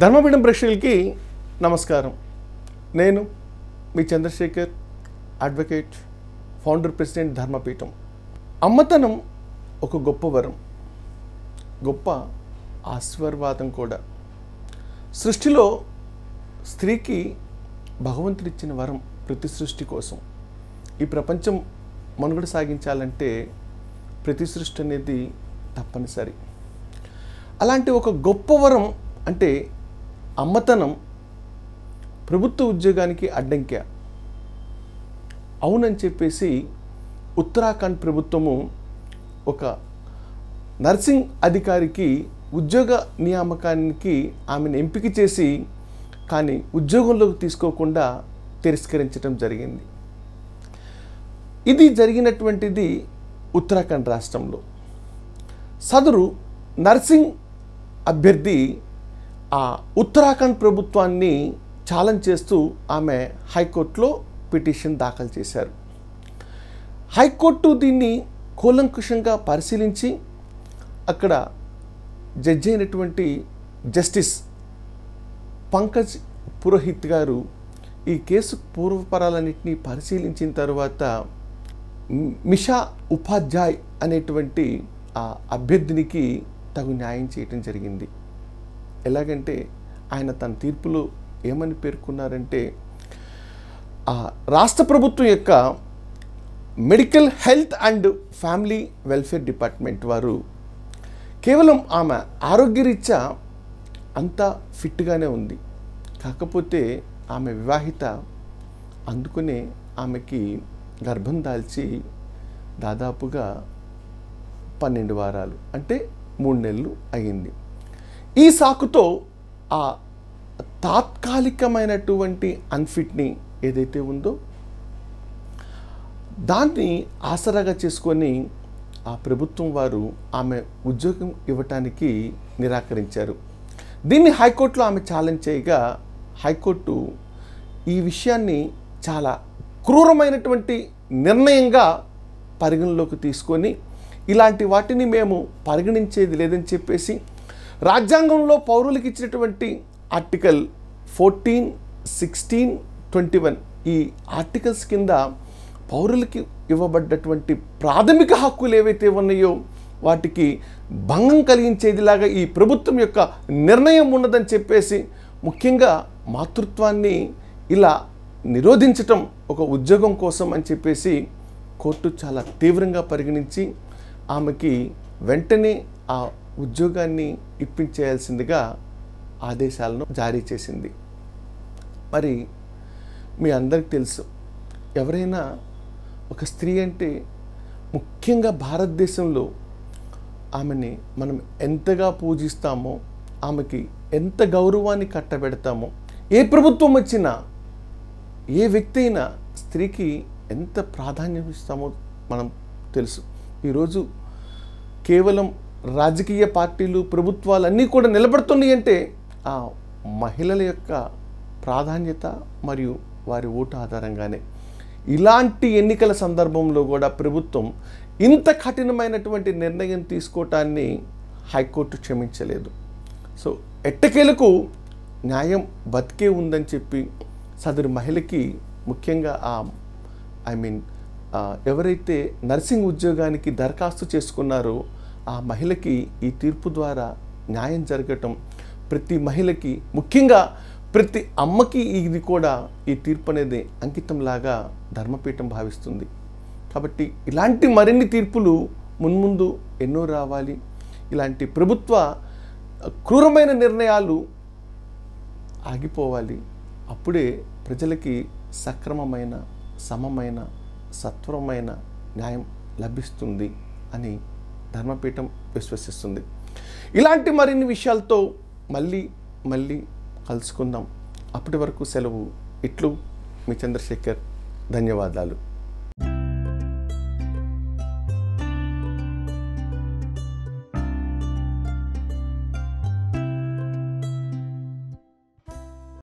ధర్మపీఠం ప్రేక్షకులకి నమస్కారం నేను మీ Chandrashekar advocate founder president Dharmapeetham అమ్మతనం ఒక గొప్ప వరం గొప్ప ఆశీర్వాదం కూడా సృష్టిలో స్త్రీకి భగవంతుడిచ్చిన వరం ప్రతి సృష్టి కోసం ఈ ప్రపంచం మనుగడ సాగించాలంటే ప్రతి సృష్టి అనేది తప్పనిసరి అలాంటి ఒక గొప్ప వరం అంటే అమ్మతనం ప్రభుత్వ ఉద్యోగానికి అడ్డంక అవునని చెప్పేసి ఉత్తరాఖండ్ ప్రభుత్వము ఒక నర్సింగ్ అధికారికి ఉద్యోగ నియామకానికి ఆమెను ఎంపిక చేసి కానీ ఉద్యోగంలోకి తీసుకోకుండా తిరస్కరించడం జరిగింది ఇది జరిగినటువంటిది ఉత్తరాఖండ్ రాష్ట్రంలో సదరు నర్సింగ్ అభ్యర్థి ఆ ఉత్తరాఖండ్ ప్రభుత్వాన్ని ఛాలెంజ్ చేస్తూ ఆమె హైకోర్టులో పిటిషన్ దాఖలు చేశారు హైకోర్టు దీన్ని కూలంకుషంగా పరిశీలించి అక్కడ జడ్జి అయినటువంటి జస్టిస్ పంకజ్ పురోహిత్ గారు ఈ కేసు పూర్వపరాలన్నింటినీ పరిశీలించిన తర్వాత మ్- మిషా ఉపాధ్యాయ్ అనేటువంటి ఆ అభ్యర్థినికి తగు న్యాయం చేయటం జరిగింది ఎలాగంటే ఆయన తన తీర్పులో ఏమని పేర్కొన్నారంటే ఆ రాష్ట్ర ప్రభుత్వం యొక్క medical health and family welfare department వారు కేవలం ఆమె ఆరోగ్యరీత్యా అంతా ఫిట్గానే ఉంది కాకపోతే ఆమె వివాహిత అందుకునే ఆమెకి గర్భం దాల్చి దాదాపుగా పన్నెండు వారాలు అంటే మూడు నెలలు అయ్యింది ఈ సాకుతో ఆ తాత్కాలికమైనటువంటి అన్ఫిట్ని ఏదైతే ఉందో దాన్ని ఆసరాగా చేసుకొని ఆ ప్రభుత్వం వారు ఆమె ఉద్యోగం ఇవ్వటానికి నిరాకరించారు దీన్ని హైకోర్టులో ఆమె ఛాలెంజ్ చేయగా హైకోర్టు ఈ విషయాన్ని చాలా క్రూరమైనటువంటి నిర్ణయంగా పరిగణలోకి తీసుకొని ఇలాంటి వాటిని మేము పరిగణించేది లేదని చెప్పేసి రాజ్యాంగంలో పౌరులకు ఇచ్చినటువంటి article fourteen sixteen twenty one ఈ ఆర్టికల్స్ కింద పౌరులకి ఇవ్వబడ్డటువంటి ప్రాథమిక హక్కులు ఏవైతే ఉన్నాయో వాటికి భంగం కలిగించేదిలాగా ఈ ప్రభుత్వం యొక్క నిర్ణయం ఉన్నదని చెప్పేసి ముఖ్యంగా మాతృత్వాన్ని ఇలా నిరోధించటం ఒక ఉద్యోగం కోసం అని చెప్పేసి కోర్టు చాలా తీవ్రంగా పరిగణించి ఆమెకి వెంటనే ఆ ఉద్యోగాన్ని ఇప్పించేయాల్సిందిగా ఆదేశాలను జారీ చేసింది మరి మీ అందరికి తెలుసు ఎవరైనా ఒక స్త్రీ అంటే ముఖ్యంగా భారతదేశంలో ఆమెని మనం ఎంతగా పూజిస్తామో ఆమెకి ఎంత గౌరవాన్ని కట్టబెడతామో ఏ ప్రభుత్వం వచ్చినా ఏ వ్యక్తి అయినా స్త్రీకి ఎంత ప్రాధాన్యం ఇస్తామో మనం తెలుసు ఈరోజు కేవలం రాజకీయ పార్టీలు ప్రభుత్వాలు అన్నీ కూడా నిలబడుతున్నాయి అంటే ఆ మహిళల యొక్క ప్రాధాన్యత మరియు వారి ఓటు ఆధారంగానే ఇలాంటి ఎన్నికల సందర్భంలో కూడా ప్రభుత్వం ఇంత కఠినమైనటువంటి నిర్ణయం తీసుకోవటాన్ని హైకోర్టు క్షమించలేదు సో ఎట్టకేలకు న్యాయం బతికే ఉందని చెప్పి సదరు మహిళకి ముఖ్యంగా ఆ ఐ మీన్ ఎవరైతే నర్సింగ్ ఉద్యోగానికి దరఖాస్తు చేసుకున్నారో ఆ మహిళకి ఈ తీర్పు ద్వారా న్యాయం జరగటం ప్రతి మహిళకి ముఖ్యంగా ప్రతి అమ్మకి ఇది కూడా ఈ తీర్పు అనేది అంకితంలాగా ధర్మపీఠం భావిస్తుంది కాబట్టి ఇలాంటి మరిన్ని తీర్పులు మున్ముందు ఎన్నో రావాలి ఇలాంటి ప్రభుత్వ క్రూరమైన నిర్ణయాలు ఆగిపోవాలి అప్పుడే ప్రజలకి సక్రమమైన సమమైన సత్వరమైన న్యాయం లభిస్తుంది అని ధర్మపీఠం విశ్వసిస్తుంది ఇలాంటి మరిన్ని విషయాలతో మళ్ళీ మళ్ళీ కలుసుకుందాం అప్పటి వరకు సెలవు ఇట్లు మీ చంద్రశేఖర్ ధన్యవాదాలు